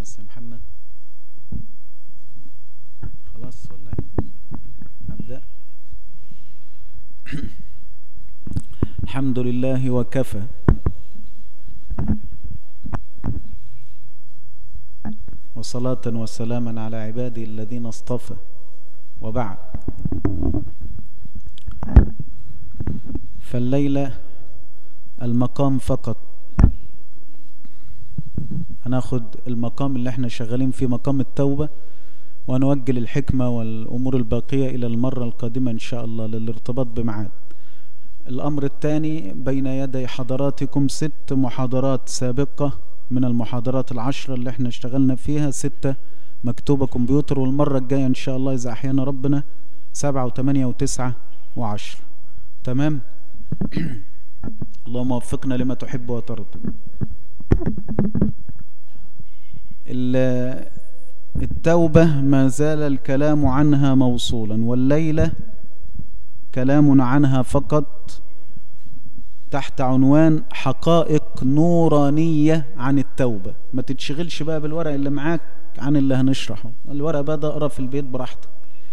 خلاص يا محمد خلاص ولا إيه؟ أبدأ الحمد لله وكفى وصلاة وسلاما على عباده الذين اصطفى وبعد فالليلة المقام فقط هناخد المقام اللي احنا شغالين فيه مقام التوبة ونوجل الحكمة والأمور الباقية إلى المرة القادمة إن شاء الله للارتباط بمعاد الأمر الثاني بين يدي حضراتكم ست محاضرات سابقة من المحاضرات العشرة اللي احنا اشتغلنا فيها ستة مكتوبة كمبيوتر والمرة الجاية إن شاء الله إذا أحيانا ربنا سبعة وثمانية وتسعة وعشرة تمام اللهم وفقنا لما تحب وترضى التوبة ما زال الكلام عنها موصولا والليلة كلام عنها فقط تحت عنوان حقائق نورانية عن التوبة ما تتشغلش بقى بالورق اللي معاك عن اللي هنشرحه الورق بقى ده اقرا في البيت براحتك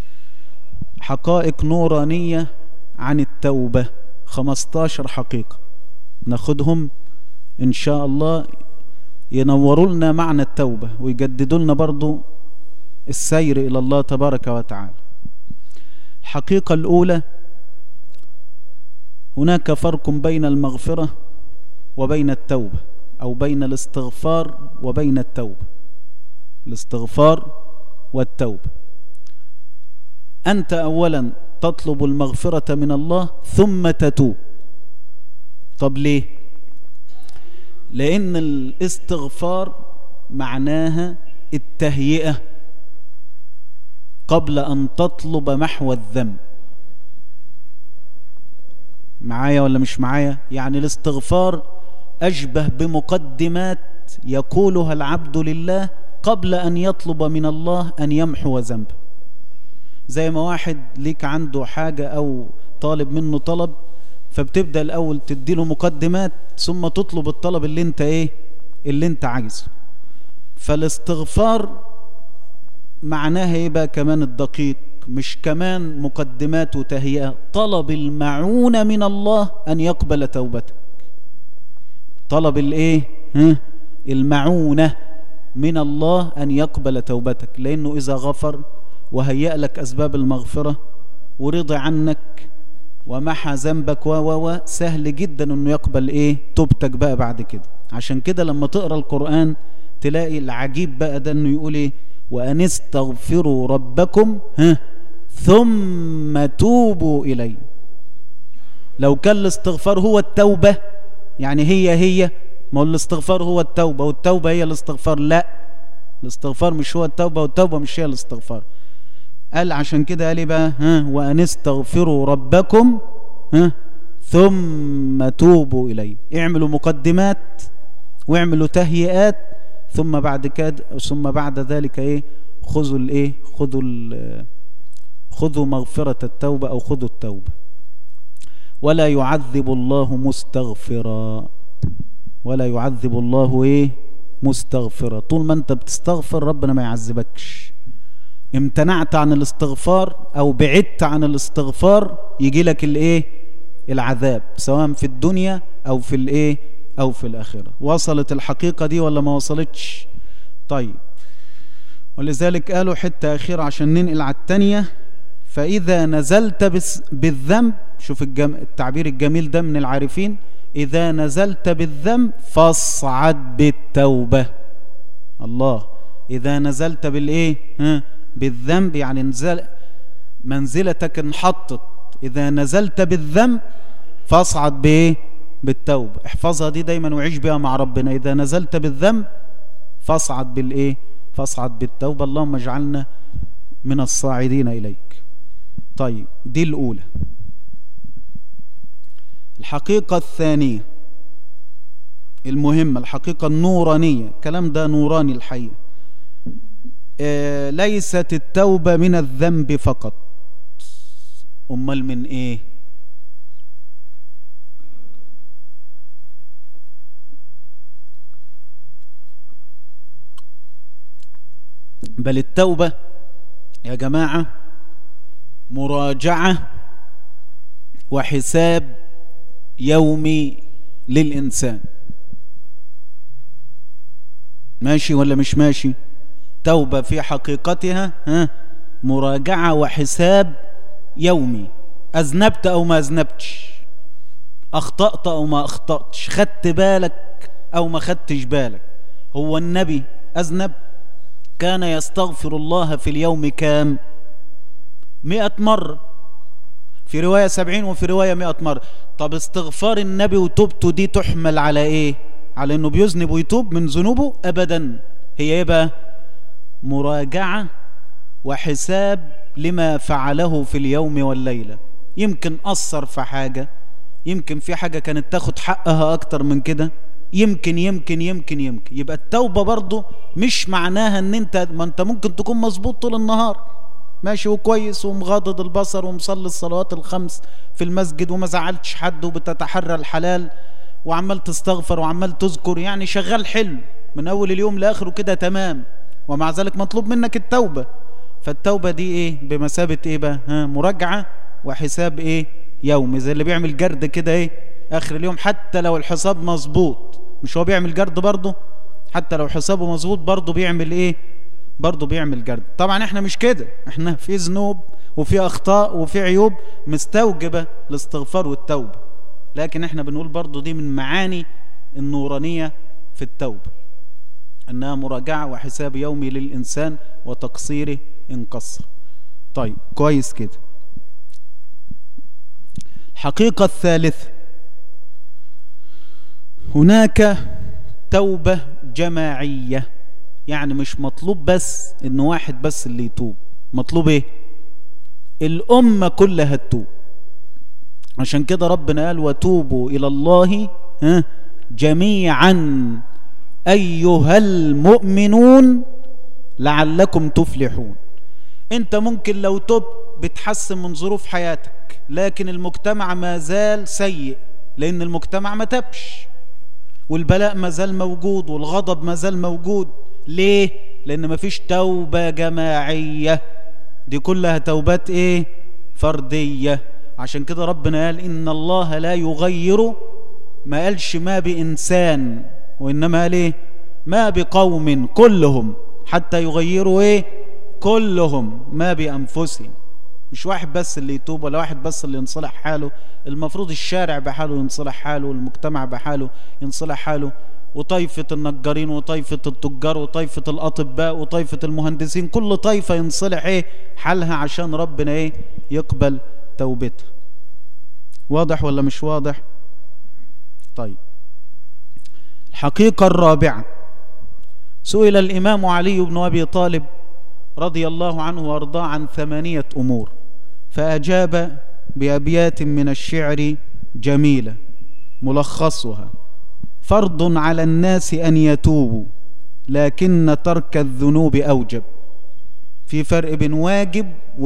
حقائق نورانية عن التوبة 15 حقيقة ناخدهم ان شاء الله ينوروا لنا معنى التوبة ويجددوا لنا برضو السير إلى الله تبارك وتعالى الحقيقة الأولى هناك فرق بين المغفرة وبين التوبة أو بين الاستغفار وبين التوبة الاستغفار والتوبة أنت أولا تطلب المغفرة من الله ثم تتوب طب ليه لأن الاستغفار معناها التهيئة قبل أن تطلب محو الذنب معايا ولا مش معايا يعني الاستغفار أشبه بمقدمات يقولها العبد لله قبل أن يطلب من الله أن يمحو ذنبه زي ما واحد ليك عنده حاجة أو طالب منه طلب فبتبدأ الأول تديله مقدمات ثم تطلب الطلب اللي انت ايه اللي انت عايزه فالاستغفار معناها ايه بقى كمان الدقيق مش كمان مقدمات وتهيئة طلب المعونة من الله أن يقبل توبتك طلب الايه ها المعونة من الله أن يقبل توبتك لأنه إذا غفر وهيأ لك أسباب المغفرة ورضي عنك ومحى ذنبك و و سهل جدا انه يقبل ايه توبتك بقى بعد كده عشان كده لما تقرا القرآن تلاقي العجيب بقى ده انه يقول ايه وان استغفروا ربكم ها ثم توبوا اليه لو كان الاستغفار هو التوبة يعني هي هي ما هو الاستغفار هو التوبة والتوبة هي الاستغفار لا الاستغفار مش هو التوبة والتوبة مش هي الاستغفار قال عشان كده قال ايه بقى ها وان استغفروا ربكم ها ثم توبوا اليه اعملوا مقدمات واعملوا تهيئات ثم بعد كده ثم بعد ذلك ايه خذوا الايه خذوا خذوا مغفرة التوبة او خذوا التوبة ولا يعذب الله مستغفرا ولا يعذب الله ايه مستغفرا طول ما انت بتستغفر ربنا ما يعذبكش امتنعت عن الاستغفار او بعدت عن الاستغفار يجي لك الايه العذاب سواء في الدنيا او في الايه او في الاخره وصلت الحقيقه دي ولا ما وصلتش طيب ولذلك قالوا حته اخيره عشان ننقل على الثانيه فاذا نزلت بالذنب شوف الجم... التعبير الجميل ده من العارفين اذا نزلت بالذنب فاصعد بالتوبه الله اذا نزلت بالايه ها بالذنب يعني نزل منزلتك انحطت إذا نزلت بالذنب فاصعد بإيه بالتوبة احفظها دي دايما وعيش بها مع ربنا إذا نزلت بالذنب فاصعد بالإيه فاصعد بالتوبة اللهم اجعلنا من الصاعدين إليك طيب دي الأولى الحقيقة الثانية المهمة الحقيقة النورانية الكلام ده نوراني الحقيقة ليست التوبة من الذنب فقط أمال من إيه بل التوبة يا جماعة مراجعة وحساب يومي للإنسان ماشي ولا مش ماشي توبة في حقيقتها ها مراجعة وحساب يومي أذنبت أو ما أذنبتش أخطأت أو ما أخطأتش خدت بالك أو ما خدتش بالك هو النبي أذنب كان يستغفر الله في اليوم كام مئة مرة في رواية سبعين وفي رواية مئة مرة طب استغفار النبي وتوبته دي تحمل على ايه على انه بيذنب ويتوب من ذنوبه ابدا هي ايه بقى مراجعة وحساب لما فعله في اليوم والليلة يمكن أثر في حاجة يمكن في حاجة كانت تاخد حقها أكتر من كده يمكن يمكن يمكن يمكن يبقى التوبة برضو مش معناها ان انت ما انت ممكن تكون مظبوط طول النهار ماشي وكويس ومغاضض البصر ومصلي الصلوات الخمس في المسجد وما زعلتش حد وبتتحرى الحلال وعمال تستغفر وعمال تذكر يعني شغال حلو من اول اليوم لاخره كده تمام ومع ذلك مطلوب منك التوبة فالتوبة دي ايه بمثابة ايه بقى ها مراجعة وحساب ايه يومي زي اللي بيعمل جرد كده ايه اخر اليوم حتى لو الحساب مظبوط مش هو بيعمل جرد برضه حتى لو حسابه مظبوط برضه بيعمل ايه برضه بيعمل جرد طبعا احنا مش كده احنا في ذنوب وفي اخطاء وفي عيوب مستوجبة الاستغفار والتوبة لكن احنا بنقول برضه دي من معاني النورانية في التوبة انها مراجعة وحساب يومي للانسان وتقصيره ان قصر طيب كويس كده الحقيقة الثالثة هناك توبة جماعية يعني مش مطلوب بس ان واحد بس اللي يتوب مطلوب ايه الامة كلها تتوب عشان كده ربنا قال وتوبوا الى الله ها جميعا ايها المؤمنون لعلكم تفلحون انت ممكن لو تب بتحسن من ظروف حياتك لكن المجتمع ما زال سيء لان المجتمع ما تبش والبلاء ما زال موجود والغضب ما زال موجود ليه لان ما فيش توبة جماعية دي كلها توبات ايه فردية عشان كده ربنا قال ان الله لا يغير ما قالش ما بإنسان وإنما قال ايه ما بقوم كلهم حتى يغيروا ايه كلهم ما بأنفسهم مش واحد بس اللي يتوب ولا واحد بس اللي ينصلح حاله المفروض الشارع بحاله ينصلح حاله والمجتمع بحاله ينصلح حاله وطائفة النجارين وطائفة التجار وطائفة الأطباء وطائفة المهندسين كل طائفة ينصلح ايه حالها عشان ربنا ايه يقبل توبتها واضح ولا مش واضح طيب الحقيقة الرابعة سئل الإمام علي بن أبي طالب رضي الله عنه وارضاه عن ثمانية أمور فأجاب بأبيات من الشعر جميلة ملخصها فرض على الناس أن يتوبوا لكن ترك الذنوب أوجب في فرق بين واجب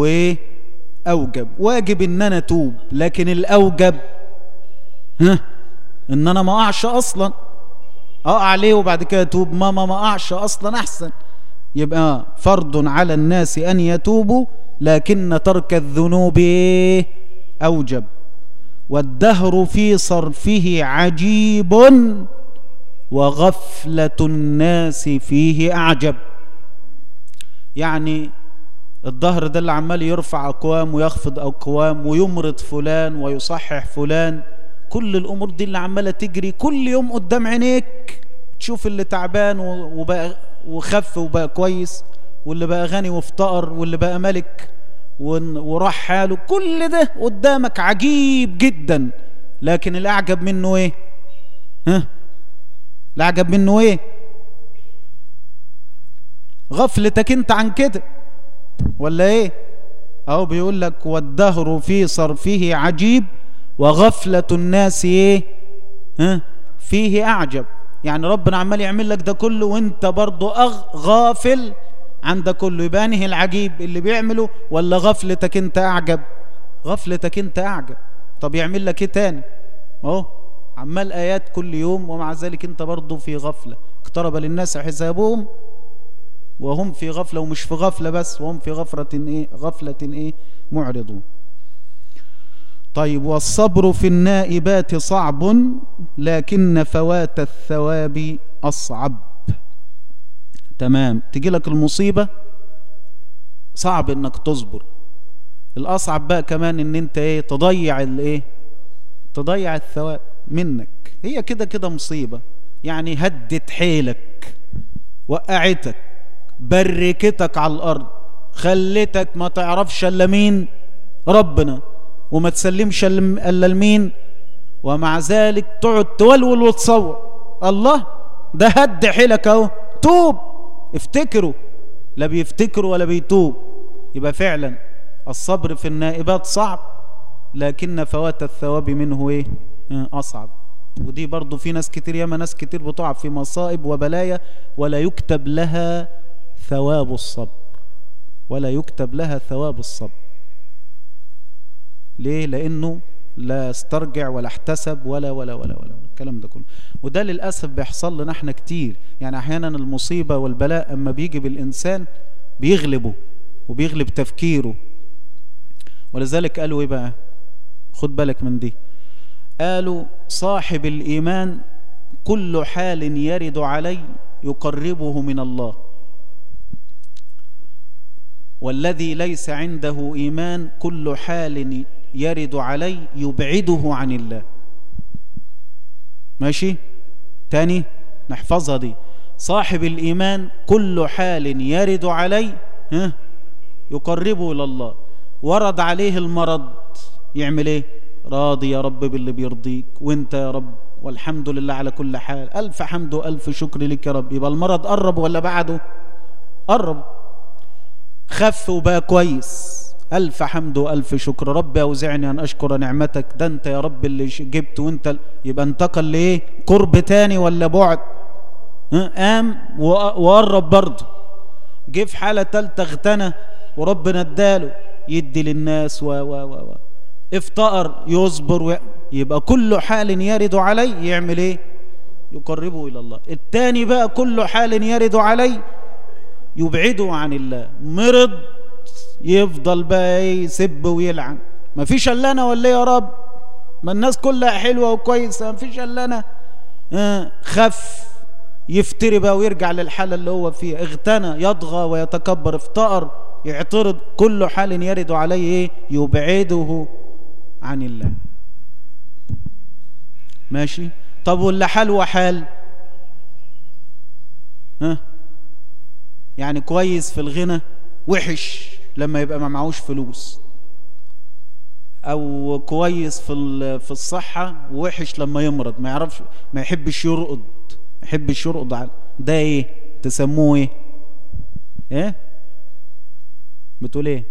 وأوجب واجب إن أنا توب لكن الأوجب ها إن أنا ما أقعش أصلا أقع عليه وبعد كده أتوب ما ما ما أقعش أصلا أحسن يبقى فرض على الناس أن يتوبوا لكن ترك الذنوب أوجب والدهر في صرفه عجيب وغفلة الناس فيه أعجب يعني الظهر ده اللي عمال يرفع أقوام ويخفض أقوام ويمرض فلان ويصحح فلان كل الأمور دي اللي عمالة تجري كل يوم قدام عينيك تشوف اللي تعبان وبقى وخف وبقى كويس واللي بقى غني وافتقر واللي بقى ملك وراح حاله كل ده قدامك عجيب جدا لكن الأعجب منه ايه ها الأعجب منه ايه غفلتك انت عن كده ولا ايه اهو بيقول لك والدهر في صرفه عجيب وغفلة الناس ايه ها فيه أعجب يعني ربنا عمال يعمل لك ده كله وانت برضو أغ غافل عن ده كله يبقى انهي العجيب اللي بيعمله ولا غفلتك انت اعجب غفلتك انت اعجب طب يعمل لك ايه تاني اهو عمال ايات كل يوم ومع ذلك انت برضو في غفلة اقترب للناس حسابهم وهم في غفلة ومش في غفلة بس وهم في غفلة إيه, غفلة إيه معرضون طيب والصبر في النائبات صعب لكن فوات الثواب أصعب تمام تجي لك المصيبة صعب انك تصبر الاصعب بقى كمان ان انت ايه تضيع الايه تضيع الثواب منك هي كده كده مصيبة يعني هدت حيلك وقعتك بركتك على الارض خلتك ما تعرفش الا مين ربنا وما تسلمش الا لمين ومع ذلك تقعد تولول وتصور الله ده هد حيلك اهو توب افتكروا لا بيفتكروا ولا بيتوب يبقى فعلا الصبر في النائبات صعب لكن فوات الثواب منه ايه اصعب ودي برضو في ناس كتير ياما ناس كتير بتقع في مصائب وبلايا ولا يكتب لها ثواب الصبر ولا يكتب لها ثواب الصبر ليه لانه لا استرجع ولا احتسب ولا ولا ولا ولا الكلام ده كله وده للاسف بيحصل لنا احنا كتير يعني احيانا المصيبه والبلاء اما بيجي بالانسان بيغلبه وبيغلب تفكيره ولذلك قالوا ايه بقى خد بالك من دي قالوا صاحب الايمان كل حال يرد علي يقربه من الله والذي ليس عنده ايمان كل حال يرد علي يبعده عن الله ماشي تاني نحفظها دي صاحب الإيمان كل حال يرد علي ها يقربه إلى الله ورد عليه المرض يعمل ايه راضي يا رب باللي بيرضيك وانت يا رب والحمد لله على كل حال ألف حمد وألف شكر لك يا رب يبقى المرض قرب ولا بعده قرب خف وبقى كويس ألف حمد وألف شكر ربي أوزعني أن أشكر نعمتك ده أنت يا رب اللي جبت وأنت يبقى انتقل لإيه قرب تاني ولا بعد قام وقرب برضه جه في حالة تالتة اغتنى وربنا اداله يدي للناس و و و, و. افتقر يصبر و... يبقى كل حال يرد علي يعمل ايه يقربه الى الله التاني بقى كل حال يرد علي يبعده عن الله مرض يفضل بقى يسب ويلعن ما فيش الا انا ولا يا رب ما الناس كلها حلوه وكويسه ما فيش الا انا آه خف يفتري بقى ويرجع للحالة اللي هو فيها اغتنى يطغى ويتكبر افتقر يعترض كل حال يرد عليه ايه يبعده عن الله ماشي طب ولا حال وحال ها يعني كويس في الغنى وحش لما يبقى ما معهوش فلوس او كويس في في الصحه وحش لما يمرض ما يعرفش ما يحبش يرقد ما يحبش يرقد على ده ايه تسموه ايه ايه بتقول ايه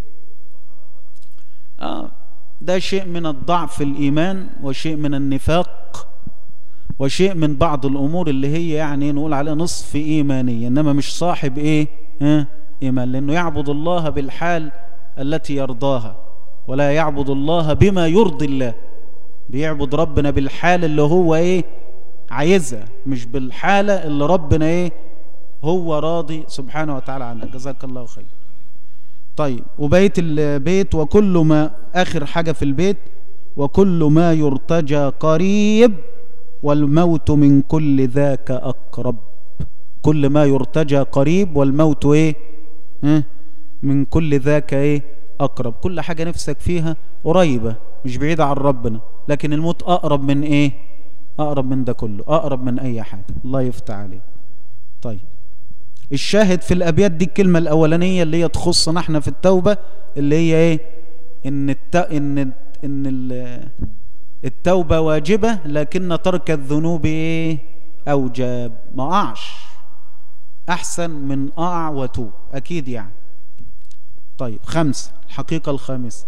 اه ده شيء من الضعف الايمان وشيء من النفاق وشيء من بعض الامور اللي هي يعني نقول عليها نصف ايمانيه انما مش صاحب ايه ها إيمان لأنه يعبد الله بالحال التي يرضاها ولا يعبد الله بما يرضي الله بيعبد ربنا بالحال اللي هو إيه عايزها مش بالحالة اللي ربنا إيه هو راضي سبحانه وتعالى عنها جزاك الله خير طيب وبيت البيت وكل ما آخر حاجة في البيت وكل ما يرتجى قريب والموت من كل ذاك أقرب كل ما يرتجى قريب والموت ايه من كل ذاك ايه اقرب كل حاجة نفسك فيها قريبة مش بعيدة عن ربنا لكن الموت اقرب من ايه اقرب من ده كله اقرب من اي حاجة الله يفتح عليه طيب الشاهد في الابيات دي الكلمة الاولانية اللي هي تخصنا احنا في التوبة اللي هي ايه ان الت... ان ان التوبة واجبة لكن ترك الذنوب ايه اوجب ما اقعش أحسن من أع وتوب أكيد يعني طيب خمس الحقيقة الخامسة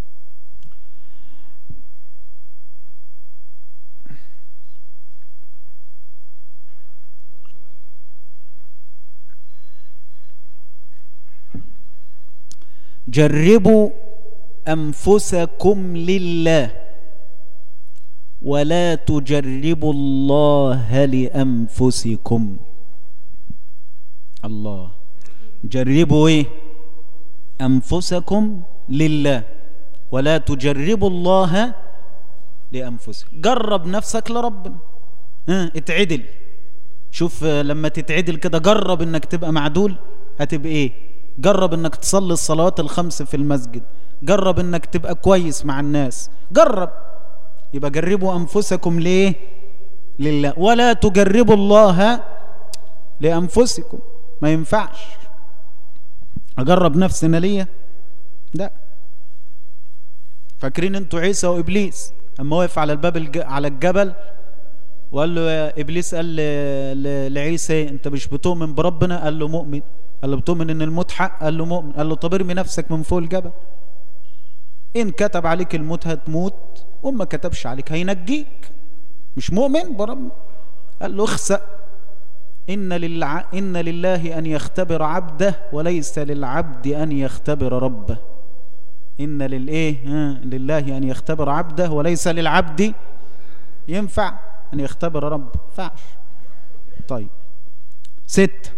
جربوا أنفسكم لله ولا تجربوا الله لأنفسكم الله جربوا ايه انفسكم لله ولا تجربوا الله لانفسكم جرب نفسك لربنا ها اتعدل شوف لما تتعدل كده جرب انك تبقى معدول هتبقى ايه جرب انك تصلي الصلوات الخمس في المسجد جرب انك تبقى كويس مع الناس جرب يبقى جربوا انفسكم ليه لله ولا تجربوا الله لانفسكم ما ينفعش اجرب نفسنا ليه لا فاكرين انتوا عيسى وابليس اما وقف على الباب الج... على الجبل وقال له يا ابليس قال ل... لعيسى انت مش بتؤمن بربنا قال له مؤمن قال له بتؤمن ان الموت حق قال له مؤمن قال له طب ارمي نفسك من فوق الجبل ان كتب عليك الموت هتموت وما كتبش عليك هينجيك مش مؤمن برب قال له اخسأ إن, للع... إن لله أن يختبر عبده وليس للعبد أن يختبر ربه إن للإيه لله أن يختبر عبده وليس للعبد ينفع أن يختبر ربه فعش طيب ست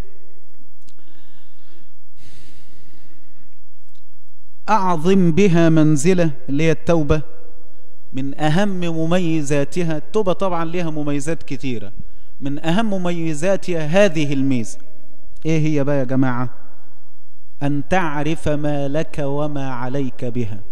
أعظم بها منزلة اللي هي التوبة من أهم مميزاتها التوبة طبعا لها مميزات كثيرة من أهم مميزاتها هذه الميزة إيه هي بقى يا جماعة أن تعرف ما لك وما عليك بها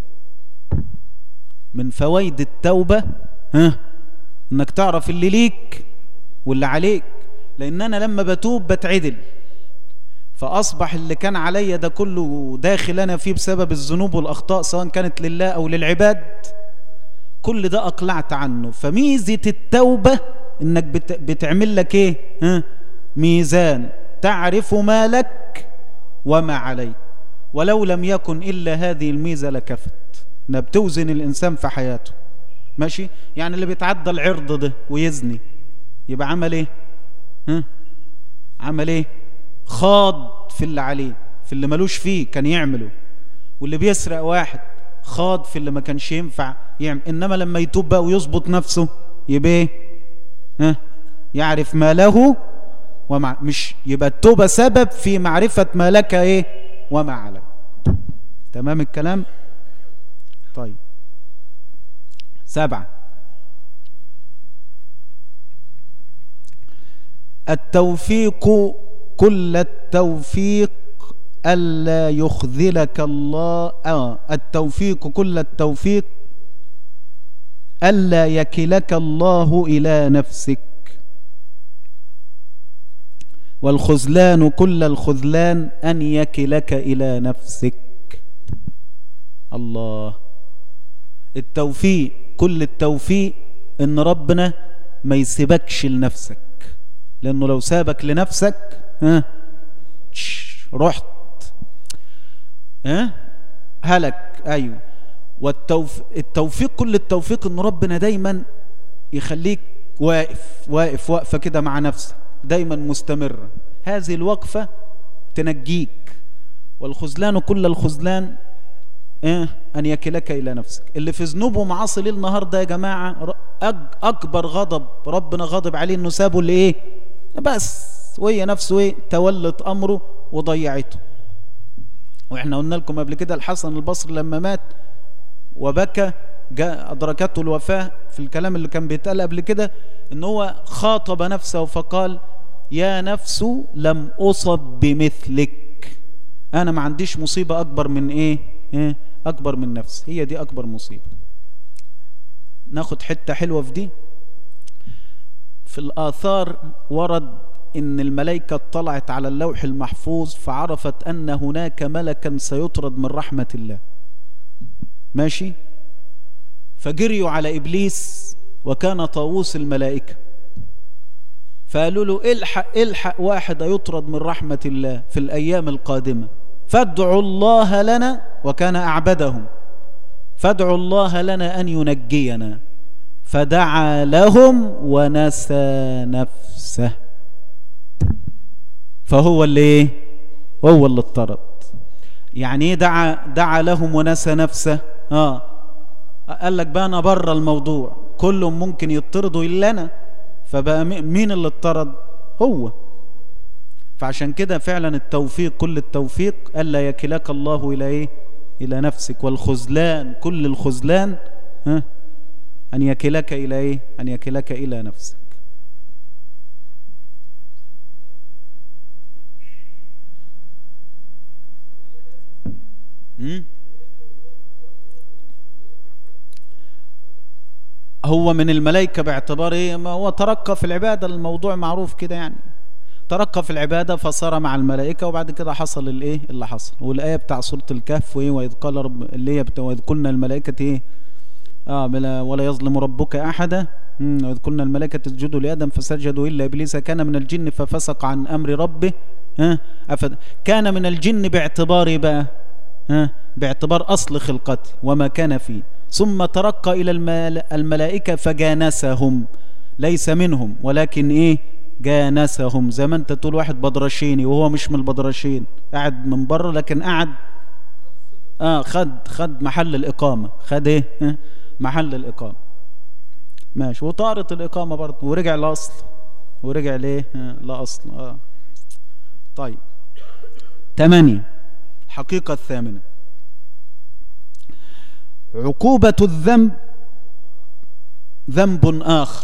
من فوائد التوبة ها انك تعرف اللي ليك واللي عليك لان انا لما بتوب بتعدل فاصبح اللي كان عليا ده كله داخل انا فيه بسبب الذنوب والاخطاء سواء كانت لله او للعباد كل ده اقلعت عنه فميزه التوبه انك بت بتعمل لك ايه ها ميزان تعرف ما لك وما عليك ولو لم يكن الا هذه الميزه لكفت انها بتوزن الانسان في حياته ماشي يعني اللي بيتعدى العرض ده ويزني يبقى عمل ايه ها عمل ايه خاض في اللي عليه في اللي ملوش فيه كان يعمله واللي بيسرق واحد خاض في اللي ما كانش ينفع يعمل انما لما يتوب بقى ويظبط نفسه يبقى ايه ها يعرف ما له ومع مش يبقى التوبه سبب في معرفه ما لك ايه وما عليك تمام الكلام طيب سبعة التوفيق كل التوفيق ألا يخذلك الله آه التوفيق كل التوفيق ألا يكلك الله إلى نفسك والخذلان كل الخذلان أن يكلك إلى نفسك الله التوفيق كل التوفيق ان ربنا ما يسيبكش لنفسك لانه لو سابك لنفسك ها رحت ها هلك ايوه والتوفيق التوفيق كل التوفيق ان ربنا دايما يخليك واقف واقف واقفه كده مع نفسك دايما مستمره هذه الوقفه تنجيك والخذلان كل الخذلان إيه؟ أن يكلك إلى نفسك اللي في ذنوب ومعاصي ليل نهار ده يا جماعة أكبر غضب ربنا غضب عليه إنه سابه لإيه بس وهي نفسه إيه تولت أمره وضيعته وإحنا قلنا لكم قبل كده الحسن البصري لما مات وبكى جاء أدركته الوفاة في الكلام اللي كان بيتقال قبل كده إن هو خاطب نفسه فقال يا نفس لم أصب بمثلك أنا ما عنديش مصيبة أكبر من إيه, إيه؟ أكبر من نفس هي دي أكبر مصيبة ناخد حتة حلوة في دي في الآثار ورد إن الملائكة اطلعت على اللوح المحفوظ فعرفت أن هناك ملكا سيطرد من رحمة الله ماشي فجريوا على إبليس وكان طاووس الملائكة فقالوا له الحق الحق واحد يطرد من رحمة الله في الأيام القادمة فادعوا الله لنا وكان أعبدهم فادعوا الله لنا أن ينجينا فدعا لهم ونسى نفسه فهو اللي ايه هو اللي اضطرد يعني ايه دعا دعا لهم ونسى نفسه اه قال لك بقى انا بره الموضوع كلهم ممكن يطردوا الا انا فبقى مين اللي اضطرد هو فعشان كده فعلا التوفيق كل التوفيق ألا يكلك الله إلى إيه إلى نفسك والخذلان كل الخذلان ها أن يكلك إلى إيه أن يكلك إلى نفسك هو من الملائكة باعتبار ايه ما هو ترقى في العبادة الموضوع معروف كده يعني ترقى في العبادة فصار مع الملائكة وبعد كده حصل الايه اللي حصل والآية بتاع سورة الكهف وايه وإذ قال رب اللي هي وإذ قلنا الملائكة ايه اه ولا يظلم ربك أحدا وإذ قلنا الملائكة اسجدوا لآدم فسجدوا إلا إبليس كان من الجن ففسق عن أمر ربه ها أفد كان من الجن باعتبار بقى ها باعتبار أصل خلقته وما كان فيه ثم ترقى إلى الملائكة فجانسهم ليس منهم ولكن إيه جانسهم زي ما انت تقول واحد بدرشيني وهو مش من البدرشين قاعد من بره لكن قاعد اه خد خد محل الإقامة خد ايه محل الإقامة ماشي وطارت الإقامة برضه ورجع لأصل ورجع ليه لأصل اه طيب ثمانية الحقيقة الثامنة عقوبة الذنب ذنب آخر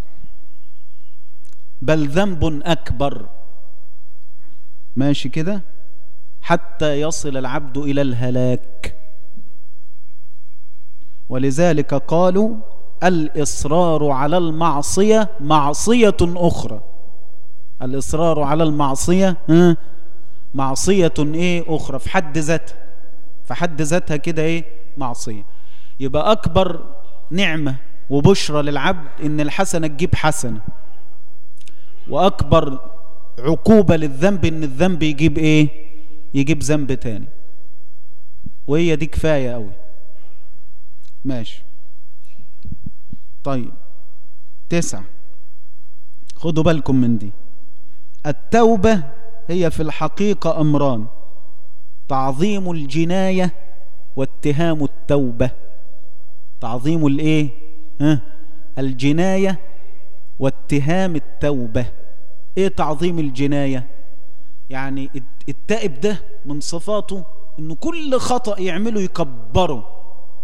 بل ذنب أكبر ماشي كده حتى يصل العبد إلى الهلاك ولذلك قالوا الإصرار على المعصية معصية أخرى الإصرار على المعصية معصية إيه أخرى في حد ذاتها في حد ذاتها كده إيه معصية يبقى أكبر نعمة وبشرى للعبد إن الحسنة تجيب حسنة وأكبر عقوبة للذنب إن الذنب يجيب إيه يجيب ذنب تاني وهي دي كفاية أوي ماشي طيب تسعة خدوا بالكم من دي التوبة هي في الحقيقة أمران تعظيم الجناية واتهام التوبة تعظيم الايه ها الجناية واتهام التوبة ايه تعظيم الجناية يعني التائب ده من صفاته انه كل خطأ يعمله يكبره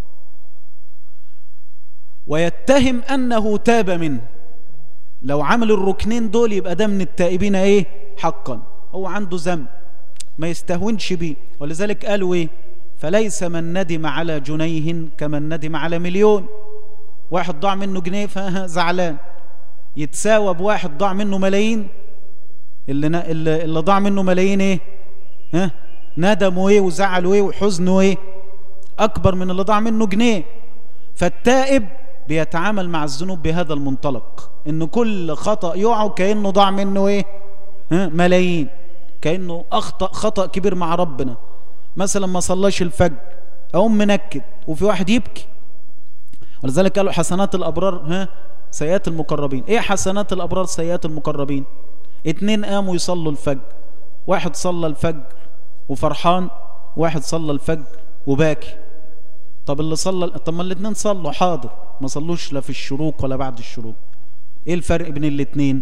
ويتهم انه تاب منه لو عمل الركنين دول يبقى ده من التائبين ايه حقا هو عنده ذنب ما يستهونش بيه ولذلك قالوا ايه فليس من ندم على جنيه كمن ندم على مليون واحد ضاع منه جنيه فزعلان يتساوى بواحد ضاع منه ملايين اللي, اللي, اللي ضاع منه ملايين ايه ها ندموا ايه وزعلوا ايه وحزنوا ايه اكبر من اللي ضاع منه جنيه فالتائب بيتعامل مع الذنوب بهذا المنطلق ان كل خطأ يقع كأنه ضاع منه ايه ها ملايين كأنه اخطأ خطأ كبير مع ربنا مثلا ما صلاش الفجر اقوم منكد وفي واحد يبكي ولذلك قالوا حسنات الابرار ها سيئات المقربين ايه حسنات الابرار سيئات المقربين اتنين قاموا يصلوا الفجر واحد صلى الفجر وفرحان واحد صلى الفجر وباكي طب اللي صلى طب ما الاثنين صلوا حاضر ما صلوش لا في الشروق ولا بعد الشروق ايه الفرق بين الاثنين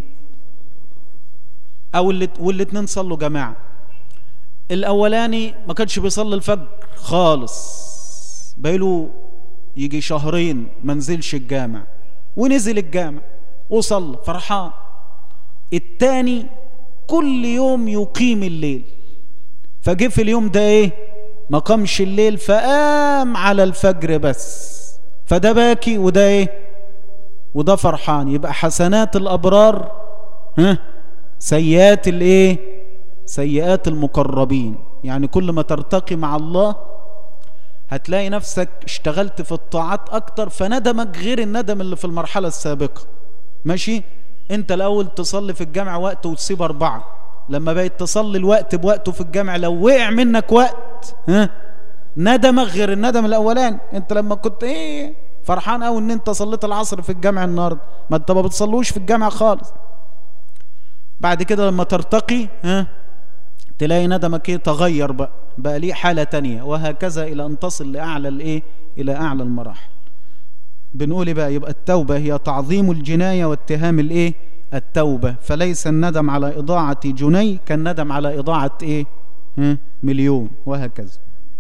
او اللي والاثنين صلوا جماعه الاولاني ما كانش بيصلي الفجر خالص بقاله يجي شهرين ما نزلش الجامع ونزل الجامع وصلى فرحان التاني كل يوم يقيم الليل فجه في اليوم ده ايه ما قامش الليل فقام على الفجر بس فده باكي وده ايه وده فرحان يبقى حسنات الابرار ها سيئات الايه سيئات المقربين يعني كل ما ترتقي مع الله هتلاقي نفسك اشتغلت في الطاعات اكتر فندمك غير الندم اللي في المرحلة السابقة ماشي انت الاول تصلي في الجامع وقت وتسيب اربعة لما بقيت تصلي الوقت بوقته في الجامع لو وقع منك وقت ها ندمك غير الندم الاولاني انت لما كنت ايه فرحان قوي ان انت صليت العصر في الجامع النهارده ما انت ما بتصلوش في الجامع خالص بعد كده لما ترتقي ها تلاقي ندمك ايه تغير بقى بقى ليه حالة تانية وهكذا إلى أن تصل لأعلى الإيه إلى أعلى المراحل بنقول بقى يبقى التوبة هي تعظيم الجناية واتهام الإيه التوبة فليس الندم على إضاعة جنيه كالندم على إضاعة إيه ها؟ مليون وهكذا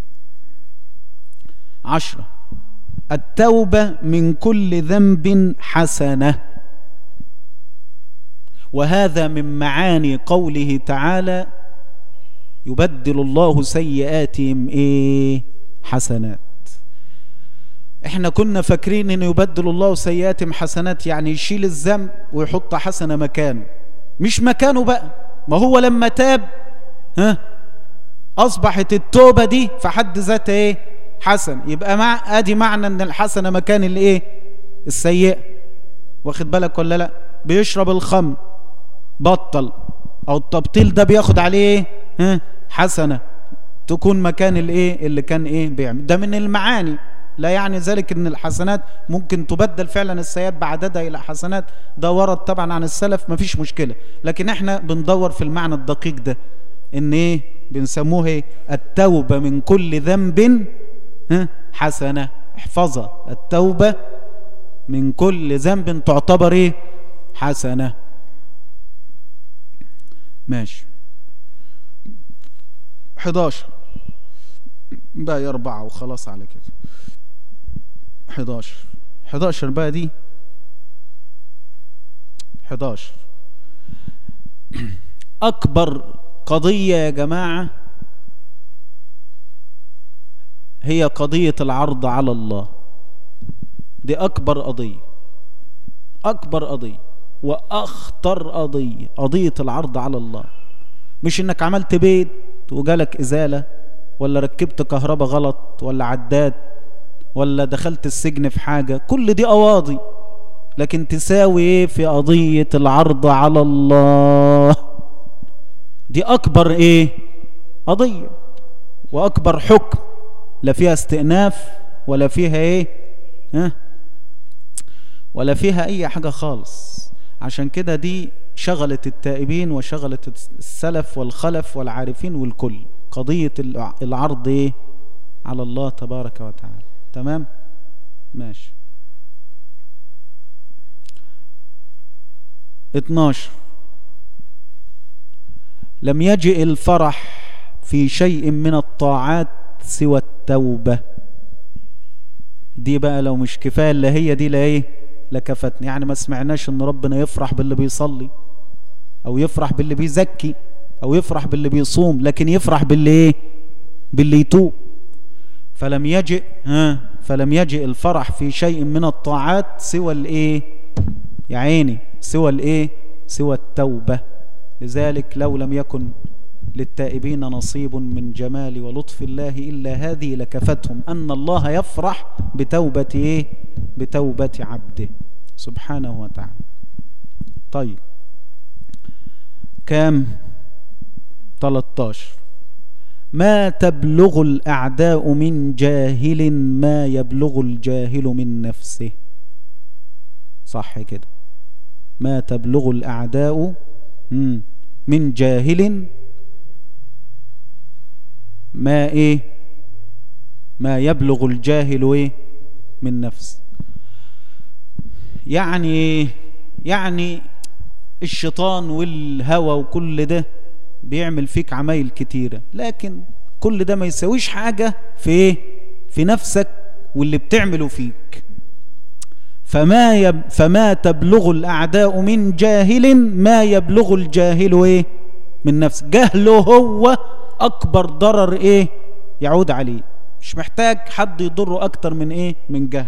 عشرة التوبة من كل ذنب حسنة وهذا من معاني قوله تعالى يبدل الله سيئاتهم ايه حسنات احنا كنا فاكرين ان يبدل الله سيئاتهم حسنات يعني يشيل الذنب ويحط حسنة مكانه مش مكانه بقى ما هو لما تاب ها اصبحت التوبة دي في حد ذاتها ايه حسن يبقى مع ادي معنى ان الحسنة مكان الايه السيئة واخد بالك ولا لا بيشرب الخمر بطل او التبطيل ده بياخد عليه ايه ها حسنة تكون مكان الايه اللي كان ايه بيعمل ده من المعاني لا يعني ذلك ان الحسنات ممكن تبدل فعلا السيئات بعددها الى حسنات ده ورد طبعا عن السلف مفيش مشكلة لكن احنا بندور في المعنى الدقيق ده ان ايه بنسموه ايه التوبة من كل ذنب ها حسنة احفظها التوبة من كل ذنب تعتبر ايه حسنة ماشي 11 بقى أربعة وخلاص على كده 11 11 بقى دي 11 أكبر قضية يا جماعة هي قضية العرض على الله دي أكبر قضية أكبر قضية وأخطر قضية قضية العرض على الله مش إنك عملت بيت وجالك إزالة ولا ركبت كهرباء غلط ولا عداد ولا دخلت السجن في حاجة كل دي قواضي لكن تساوي ايه في قضية العرض على الله دي أكبر ايه قضية وأكبر حكم لا فيها استئناف ولا فيها ايه ها ولا فيها اي حاجة خالص عشان كده دي شغلت التائبين وشغلت السلف والخلف والعارفين والكل قضية العرض ايه على الله تبارك وتعالى تمام ماشي 12 لم يجئ الفرح في شيء من الطاعات سوى التوبة دي بقى لو مش كفاية اللي هي دي لا ايه لكفتني يعني ما سمعناش ان ربنا يفرح باللي بيصلي او يفرح باللي بيزكي او يفرح باللي بيصوم لكن يفرح باللي ايه باللي يتوب فلم يجئ ها فلم يجئ الفرح في شيء من الطاعات سوى الايه يا عيني سوى الايه سوى التوبة لذلك لو لم يكن للتائبين نصيب من جمال ولطف الله إلا هذه لكفتهم أن الله يفرح بتوبة إيه؟ بتوبة عبده سبحانه وتعالى طيب كام 13 ما تبلغ الأعداء من جاهل ما يبلغ الجاهل من نفسه صح كده ما تبلغ الأعداء من جاهل ما ايه ما يبلغ الجاهل ايه من نفس يعني ايه يعني الشيطان والهوى وكل ده بيعمل فيك عمايل كتيرة لكن كل ده ما يسويش حاجة في ايه في نفسك واللي بتعمله فيك فما يب فما تبلغ الأعداء من جاهل ما يبلغ الجاهل ايه من نفس جهله هو أكبر ضرر إيه يعود عليه مش محتاج حد يضره أكتر من إيه من جهل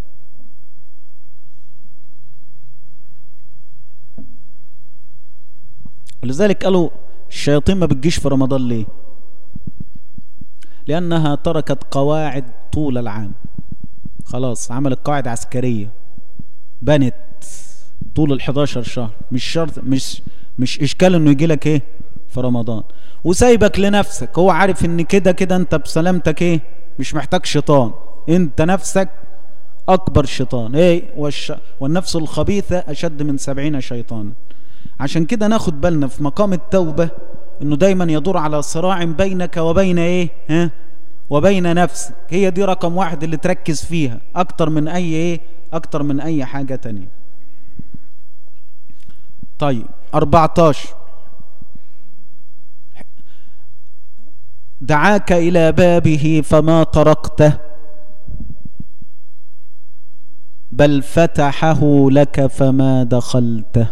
ولذلك قالوا الشياطين ما بتجيش في رمضان ليه لأنها تركت قواعد طول العام خلاص عملت قواعد عسكرية بنت طول ال 11 شهر مش شرط مش مش اشكال انه يجي لك ايه في رمضان وسايبك لنفسك هو عارف ان كده كده انت بسلامتك ايه مش محتاج شيطان انت نفسك اكبر شيطان ايه والش... والنفس الخبيثة اشد من سبعين شيطانا عشان كده ناخد بالنا في مقام التوبة انه دايما يدور على صراع بينك وبين ايه ها وبين نفسك هي دي رقم واحد اللي تركز فيها اكتر من اي ايه اكتر من اي حاجة تانية طيب 14 دعاك إلى بابه فما طرقته بل فتحه لك فما دخلته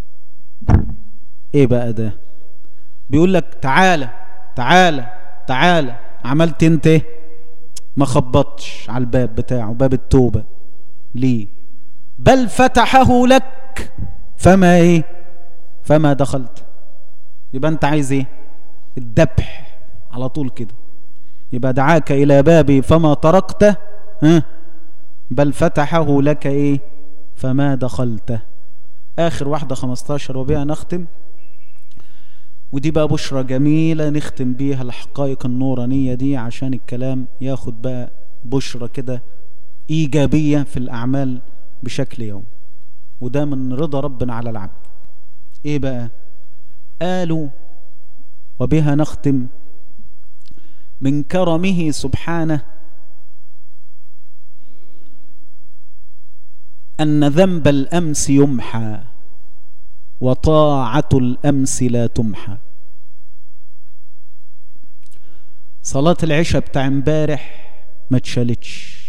ايه بقى ده بيقول لك تعالى تعالى تعالى عملت انت ايه ما خبطش على الباب بتاعه باب التوبة ليه بل فتحه لك فما ايه فما دخلت يبقى انت عايز ايه الذبح على طول كده يبقى دعاك الى بابي فما تركته ها بل فتحه لك ايه فما دخلته اخر واحدة 15 وبها نختم ودي بقى بشرة جميلة نختم بيها الحقائق النورانية دي عشان الكلام ياخد بقى بشرة كده إيجابية في الأعمال بشكل يوم وده من رضا ربنا على العبد إيه بقى قالوا وبها نختم من كرمه سبحانه أن ذنب الأمس يمحى وطاعة الأمس لا تمحى صلاة العشاء بتاع امبارح ما اتشالتش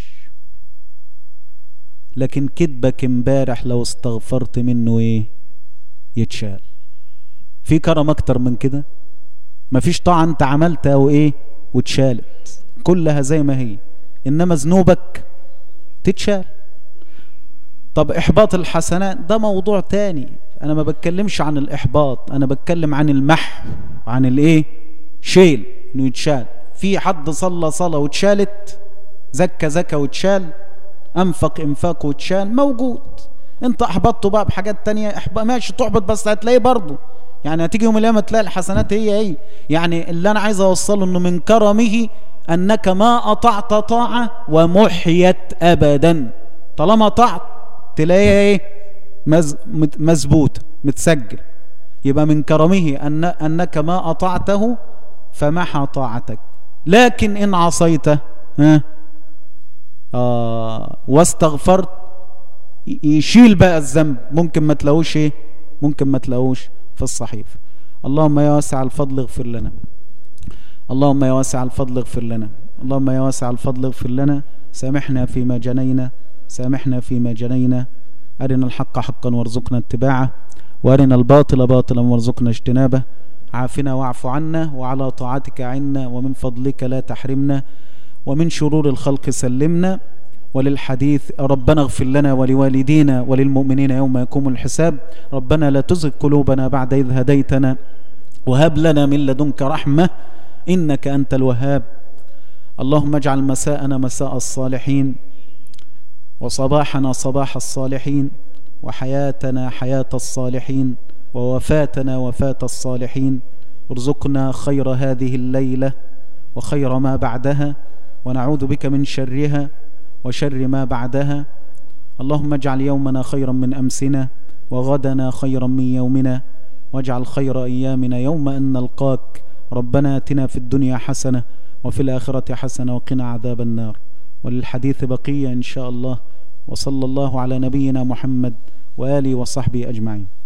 لكن كذبك امبارح لو استغفرت منه ايه يتشال في كرم اكتر من كده مفيش طاعة انت عملتها وايه واتشالت كلها زي ما هي انما ذنوبك تتشال طب احباط الحسنات ده موضوع تاني انا ما بتكلمش عن الاحباط انا بتكلم عن المحو عن الايه شيل انه يتشال في حد صلى صلاه واتشالت زكى زكى واتشال انفق انفاق واتشال موجود انت احبطته بقى بحاجات تانية احبط ماشي تحبط بس هتلاقيه برضه يعني هتيجي يوم القيامه تلاقي الحسنات هي هي يعني اللي انا عايز اوصله انه من كرمه انك ما اطعت طاعه ومحيت ابدا طالما طعت تلاقيها ايه مز مزبوط متسجل يبقى من كرمه أن أنك ما أطعته فمحى طاعتك لكن إن عصيته ها آه واستغفرت يشيل بقى الذنب ممكن ما تلاقوش ايه ممكن ما تلاقوش في الصحيفه اللهم يا واسع الفضل اغفر لنا اللهم يا واسع الفضل اغفر لنا اللهم يا واسع الفضل اغفر لنا سامحنا فيما جنينا سامحنا فيما جنينا أرنا الحق حقا وارزقنا اتباعه وأرنا الباطل باطلا وارزقنا اجتنابه عافنا واعف عنا وعلى طاعتك عنا ومن فضلك لا تحرمنا ومن شرور الخلق سلمنا وللحديث ربنا اغفر لنا ولوالدينا وللمؤمنين يوم يقوم الحساب ربنا لا تزغ قلوبنا بعد إذ هديتنا وهب لنا من لدنك رحمة إنك أنت الوهاب اللهم اجعل مساءنا مساء الصالحين وصباحنا صباح الصالحين وحياتنا حياة الصالحين ووفاتنا وفاة الصالحين ارزقنا خير هذه الليلة وخير ما بعدها ونعوذ بك من شرها وشر ما بعدها اللهم اجعل يومنا خيرا من أمسنا وغدنا خيرا من يومنا واجعل خير أيامنا يوم أن نلقاك ربنا اتنا في الدنيا حسنة وفي الآخرة حسنة وقنا عذاب النار وللحديث بقية إن شاء الله وصلى الله على نبينا محمد وآله وصحبه أجمعين